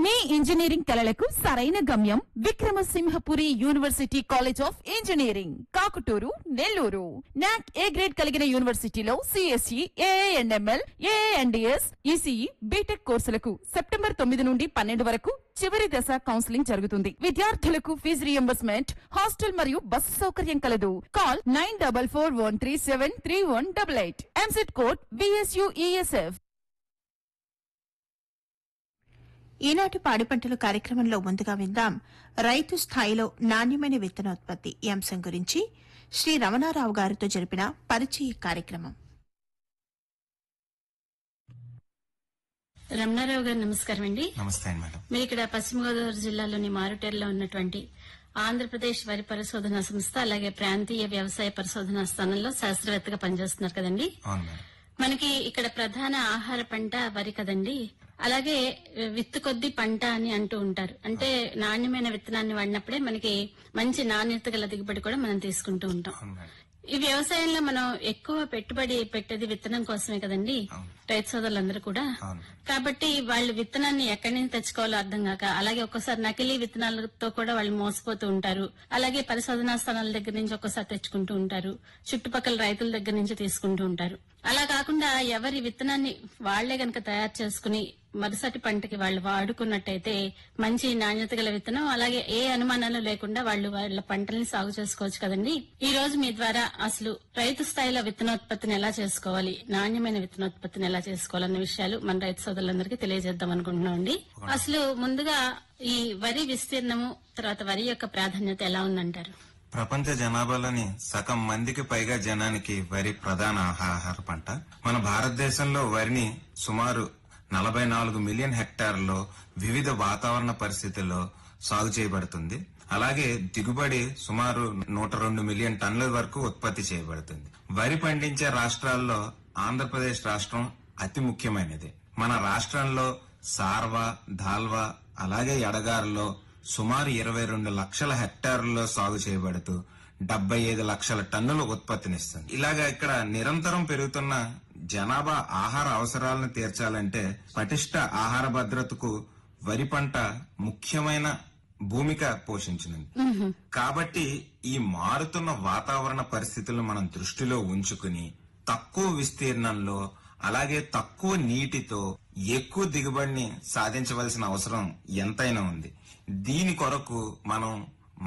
మీ engineering కలలకు సరైన గమ్యం Vikramasimhapuri university college of engineering Kakuturu Nellore NAAC A grade కలిగిన యూనివర్సిటీలో CSE AIML AIDS ECE BTech కోర్సులకు సెప్టెంబర్ తొమ్మిది నుండి పన్నెండు వరకు చివరి దశ కౌన్సిలింగ్ జరుగుతుంది విద్యార్థులకు ఫీజు రియంబర్స్మెంట్ హాస్టల్ మరియు బస్సు సౌకర్యం కలదు call nine double four one three seven three one double eight EAMCET code VSUESF ఈనాటి పాడి పంటలు కార్యక్రమంలో ముందుగా విందాం రైతు స్థాయిలో నాణ్యమైన విత్తనోత్పత్తి ఈ అంశం గురించి శ్రీ రమణారావు గారితో జరిపిన పరిచయ కార్యక్రమం రమణారావు గారు నమస్కారం అండి నమస్తే అండి మేడం మీరు ఇక్కడ పశ్చిమ గోదావరి జిల్లాలోని మారుటేరులో ఉన్నటువంటి ఆంధ్రప్రదేశ్ వరి పరిశోధన సంస్థ అలాగే ప్రాంతీయ వ్యవసాయ పరిశోధన స్థానంలో శాస్త్రవేత్తగా పనిచేస్తున్నారు కదండి అవును మేడం మనకి ఇక్కడ ప్రధాన ఆహార పంట వరి కదండి అలాగే విత్తు కొద్ది పంట అని అంటూ ఉంటారు అంటే నాణ్యమైన విత్తనాన్ని వాడినప్పుడే మనకి మంచి నాణ్యత గల దిగుబడి కూడా మనం తీసుకుంటూ ఉంటాం అవును మేడం ఈ వ్యవసాయంలో మనం ఎక్కువ పెట్టుబడి పెట్టేది విత్తనం కోసమే కదండి అవును. రైతు సోదరులందరూ కూడా అవును కాబట్టి వాళ్ళు విత్తనాన్ని ఎక్కడి నుంచి తెచ్చుకోవాలో అర్థం కాక అలాగే ఒక్కోసారి నకిలీ విత్తనాలతో కూడా వాళ్ళు మోసపోతూ ఉంటారు అలాగే పరిశోధనా స్థానాల దగ్గర నుంచి ఒక్కోసారి తెచ్చుకుంటూ ఉంటారు చుట్టుపక్కల రైతుల దగ్గర నుంచి తీసుకుంటూ ఉంటారు అలా కాకుండా ఎవరి విత్తనాన్ని వాళ్లే గనక తయారు చేసుకుని మరుసటి పంటకి వాళ్ళు వాడుకున్నట్టయితే మంచి నాణ్యత గల విత్తనం అలాగే ఏ అనుమానాలు లేకుండా వాళ్ళు వాళ్ళ పంటల్ని సాగు చేసుకోవచ్చు కదండి ఈ రోజు మీ ద్వారా అసలు రైతు స్థాయిలో విత్తనోత్పత్తిని ఎలా చేసుకోవాలి నాణ్యమైన విత్తనోత్పత్తిని ఎలా చేసుకోవాలన్న విషయాలు మన రైతు సోదరులందరికీ తెలియజేద్దాం అనుకుంటున్నాం అండి అసలు ముందుగా ఈ వరి విస్తీర్ణము తర్వాత వరి యొక్క ప్రాధాన్యత ఎలా ఉందంటారు ప్రపంచ జనాభాలోని సగం మందికి పైగా జనానికి వరి ప్రధాన ఆహార పంట మన భారతదేశంలో వరిని సుమారు నలభై నాలుగు మిలియన్ హెక్టార్లలో వివిధ వాతావరణ పరిస్థితుల్లో సాగు చేయబడుతుంది అలాగే దిగుబడి సుమారు నూట రెండు మిలియన్ టన్నుల వరకు ఉత్పత్తి చేయబడుతుంది వరి పండించే రాష్ట్రాల్లో ఆంధ్రప్రదేశ్ రాష్ట్రం అతి ముఖ్యమైనది మన రాష్ట్రంలో సార్వా ధాల్వా అలాగే ఎడగారులో సుమారు ఇరవై రెండు లక్షల హెక్టార్లలో సాగు చేయబడుతూ డెబ్బై ఐదు లక్షల టన్నుల ఉత్పత్తినిస్తుంది ఇలాగా ఇక్కడ నిరంతరం పెరుగుతున్న జనాభా ఆహార అవసరాలను తీర్చాలంటే పటిష్ట ఆహార భద్రతకు వరి పంట ముఖ్యమైన భూమిక పోషించినది కాబట్టి ఈ మారుతున్న వాతావరణ పరిస్థితులను మనం దృష్టిలో ఉంచుకుని తక్కువ విస్తీర్ణంలో అలాగే తక్కువ నీటితో ఎక్కువ దిగుబడిని సాధించవలసిన అవసరం ఎంతైనా ఉంది దీని కొరకు మనం